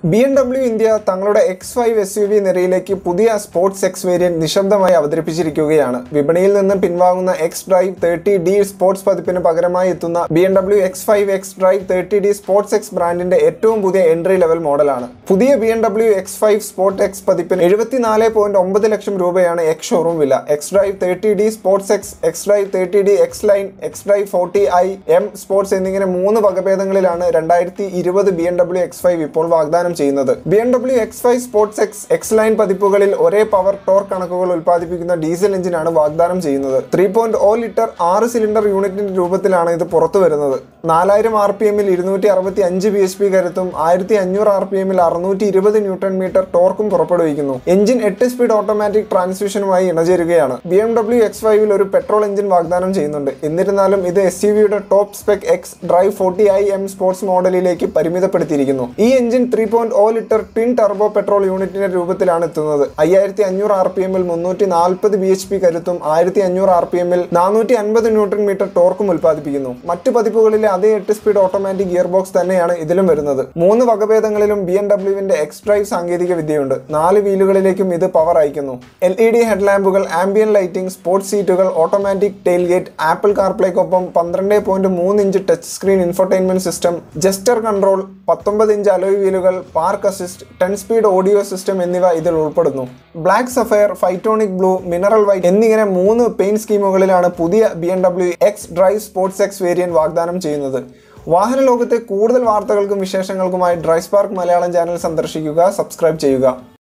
B M W India തങ്ങളുടെ X five S U V നിരയിലേക്ക് പുതിയ സ്പോർട്സ് എക്സ് വേരിയന്റ് നിശബ്ദമായി അവതരിപ്പിച്ചിരിക്കുകയാണ് വിപണിയിൽ നിന്നും പിൻവാങ്ങുന്ന X drive thirty D sports പതിപ്പിന് പകരമായി എത്തുന്ന B M W X five X drive thirty D sports X ബ്രാൻഡിന്റെ ഏറ്റവും പുതിയ എൻട്രി ലെവൽ മോഡലാണ് പുതിയ B M W X five sport X പതിപ്പിന് എഴുപത്തിനാല് പോയിന്റ് ഒമ്പത് ലക്ഷം രൂപയാണ് എക്സ് ഷോറൂം വില X drive thirty D sports X X drive thirty D X line X drive forty I M sports എന്നിങ്ങനെ മൂന്ന് വകഭേദങ്ങളിലാണ് രണ്ടായിരത്തി ഇരുപത് B M W X five ഇപ്പോൾ വാഗ്ദാനം ചെയ്യുന്നത് B M W X five sports X X line പതിപ്പുകളിൽ ഒരേ പവർ ടോർ കണക്കുകൾ ഉൽപ്പാദിപ്പിക്കുന്ന ഡീസൽ എഞ്ചിനാണ് വാഗ്ദാനം ചെയ്യുന്നത് ത്രീ പോയിന്റ് ഓ ലിറ്റർ ആറ് സിലിണ്ടർ യൂണിറ്റിന്റെ രൂപത്തിലാണ് ഇത് പുറത്തു വരുന്നത് നാലായിരം ആർ പി എമ്മിൽ ഇരുന്നൂറ്റി അറുപത്തി അഞ്ച് ബി എച്ച് പി കരുത്തും ആയിരത്തി അഞ്ഞൂറ് ആർ പി എമ്മിൽ അറുന്നൂറ്റി ഇരുപത് ന്യൂട്ടൺ മീറ്റർ ടോർക്കും പുറപ്പെടുവിക്കുന്നു എഞ്ചിൻ എട്ട് സ്പീഡ് ഓട്ടോമാറ്റിക് ട്രാൻസ്മിഷനുമായി ഇണചേരുകയാണ് ബി എം ഡബ്ല്യു എക്സ് ഫൈവിൽ ഒരു പെട്രോൾ എഞ്ചിൻ വാഗ്ദാനം ചെയ്യുന്നുണ്ട് എന്നിരുന്നാലും ഇത് എസ് യു വിയുടെ top spec X drive forty I M sports മോഡലിലേക്ക് പരിമിതപ്പെടുത്തിയിരിക്കുന്നു ഈ engine three point O litre twin turbo petrol യൂണിറ്റിന്റെ രൂപത്തിലാണ് എത്തുന്നത് അയ്യായിരത്തി അഞ്ഞൂറ് ആർ പി എമ്മിൽ മുന്നൂറ്റി നാൽപ്പത് ബി എച്ച് പി കരുത്തും ആയിരത്തി അഞ്ഞൂറ് ആർ പി എമ്മിൽ നാനൂറ്റി അൻപത് ന്യൂട്രൺ മീറ്റർ ടോർക്കും ഉൽപ്പാദിപ്പിക്കുന്നു മറ്റ് പതിപ്പുകളിലെ അതേ എട്ട് സ്പീഡ് ഓട്ടോമാറ്റിക് ഗിയർ ബോക്സ് തന്നെയാണ് ഇതിലും വരുന്നത് മൂന്ന് വകഭേദങ്ങളിലും ബി എം ഡബ്ല്യുവിന്റെ എക്സ് ഡ്രൈവ് സാങ്കേതിക വിദ്യയുണ്ട് നാല് വീലുകളിലേക്കും ഇത് പവർ അയക്കുന്നു എൽ ഇ ഡി ഹെഡ്ലാമ്പുകൾ ആംബിയൻ ലൈറ്റിംഗ് സ്പോർട്സ് സീറ്റുകൾ ഓട്ടോമാറ്റിക് ടെയിൽ ഗേറ്റ് ആപ്പിൾ കാർപ്ലേക്കൊപ്പം പന്ത്രണ്ട് പോയിന്റ് മൂന്ന് inch touch screen infotainment system gesture control പത്തൊമ്പത് ഇഞ്ച് അലോയ് വീലുകൾ park assist ten speed audio system എന്നിവ ഇതിൽ ഉൾപ്പെടുന്നു black sapphire phytonic blue mineral white എന്നിങ്ങനെ മൂന്ന് പെയിന്റ് സ്കീമുകളിലാണ് പുതിയ B M W X drive sports X variant വാഗ്ദാനം ചെയ്യുന്നത് വാഹന ലോകത്തെ കൂടുതൽ വാർത്തകൾക്കും വിശേഷങ്ങൾക്കുമായി ഡ്രൈവ് സ്പാർക്ക് മലയാളം ചാനൽ സന്ദർശിക്കുക സബ്സ്ക്രൈബ് ചെയ്യുക